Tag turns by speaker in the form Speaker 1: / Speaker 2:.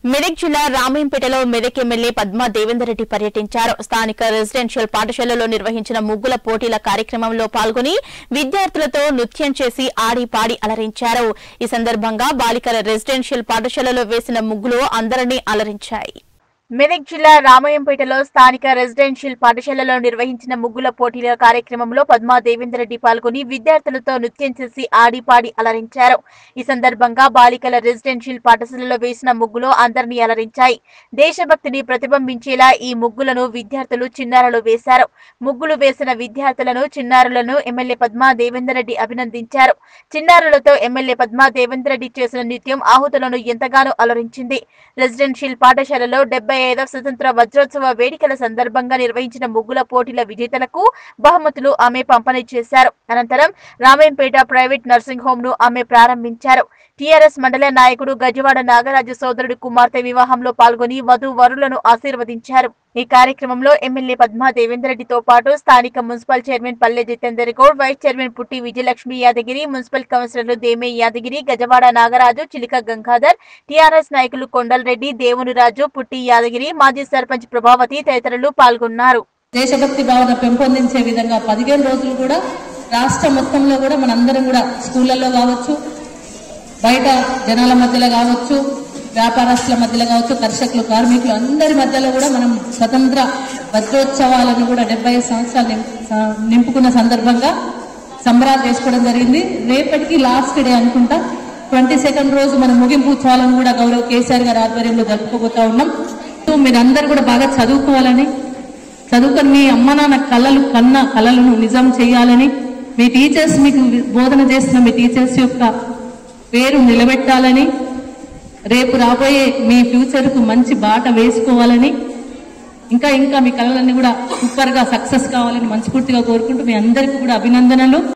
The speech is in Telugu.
Speaker 1: మెదక్ జిల్లా రామాయంపేటలో మెదక్ ఎమ్మెల్యే పద్మా దేవేందర్ రెడ్డి పర్యటించారు స్థానిక రెసిడెన్షియల్ పాఠశాలలో నిర్వహించిన ముగ్గుల పోటీల కార్యక్రమంలో పాల్గొని విద్యార్థులతో నృత్యం చేసి ఆడి పాడి అలరించారు ఈ సందర్భంగా బాలికల రెసిడెన్షియల్ పాఠశాలలో వేసిన ముగ్గులు అందరినీ అలరించాయి మెదక్ జిల్లా రామాయంపేటలో స్థానిక రెసిడెన్షియల్ పాఠశాలలో నిర్వహించిన ముగ్గుల పోటీల కార్యక్రమంలో పద్మా దేవేందర్ రెడ్డి పాల్గొని విద్యార్థులతో నృత్యం చేసి ఆడి పాడి అలరించారు ఈ సందర్భంగా బాలికల రెసిడెన్షియల్ పాఠశాలలో వేసిన ముగ్గులు అందరినీ అలరించాయి దేశభక్తిని ప్రతిబింబించేలా ఈ ముగ్గులను విద్యార్థులు చిన్నారులు వేశారు ముగ్గులు వేసిన విద్యార్థులను చిన్నారులను ఎమ్మెల్యే పద్మా దేవేందర్ రెడ్డి అభినందించారు చిన్నారులతో ఎమ్మెల్యే పద్మా దేవేందర్ రెడ్డి చేసిన నృత్యం ఆహుతులను ఎంతగానో అలరించింది రెసిడెన్షియల్ పాఠశాలలో డెబ్బై ఐదవ స్వతంత్ర వజ్రోత్సవ వేడుకల సందర్భంగా నిర్వహించిన ముగ్గుల పోటీల విజేతలకు బహుమతులు ఆమె పంపిణీ చేశారు అనంతరం రామాయంపేట ప్రైవేట్ నర్సింగ్ హోమ్ ను ఆమె ప్రారంభించారు టీఆర్ఎస్ మండల నాయకుడు గజవాడ నాగరాజు సోదరుడి కుమార్తె వివాహంలో పాల్గొని వధు వరులను ఆశీర్వదించారు ఈ కార్యక్రమంలో ఎమ్మెల్యే పద్మా దేవేందర్ రెడ్డితో పాటు స్థానిక మున్సిపల్ చైర్మన్ పల్లె జితేందర్ గౌడ్ వైస్ చైర్మన్ పుట్టి విజయలక్ష్మి యాదగిరి మున్సిపల్ కౌన్సిలర్లు దేమే యాదగిరి గజవాడ నాగరాజు చిలిక గంగాధర్ టీఆర్ఎస్ నాయకులు కొండల్ రెడ్డి దేవుని రాజు పుట్టి యాదగిరి మాజీ సర్పంచ్ ప్రభావతి తదితరులు పాల్గొన్నారు
Speaker 2: దేశభక్తి భావన పెంపొందించే విధంగా పదిహేను రోజులు కూడా రాష్ట్ర మొత్తంలో కూడా మనందరం కూడా స్కూళ్ళల్లో కావచ్చు బయట జనాల మధ్యలో కావచ్చు వ్యాపారస్తుల మధ్యలో కావచ్చు కర్షకులు కార్మికులు అందరి మధ్యలో కూడా మనం స్వతంత్ర వజ్రోత్సవాలను కూడా డెబ్బై సంవత్సరాలు నిం- స- నింపుకున్న సందర్భంగా సంబరాలు చేసుకోవడం జరిగింది రేపటికి లాస్ట్ డే అనుకుంటా ట్వంటీ సెకండ్ రోజు మన ముగింపు ఉత్సవాలను కూడా గౌరవ్ కేసీఆర్ గారి ఆధ్వర్యంలో జరుపుకోబోతా ఉన్నాం సో మీరందరూ కూడా బాగా చదువుకోవాలని చదువుకొని మీ అమ్మ నాన్న కళలు కన్న కళలను నిజం చేయాలని మీ టీచర్స్ మీకు బోధన చేస్తున్న మీ టీచర్స్ యొక్క పేరు నిలబెట్టాలని రేపు రాబోయే మీ ఫ్యూచర్కు మంచి బాట వేసుకోవాలని ఇంకా ఇంకా మీ కళలన్నీ కూడా సూపర్గా సక్సెస్ కావాలని మనస్ఫూర్తిగా కోరుకుంటూ మీ అందరికీ కూడా అభినందనలు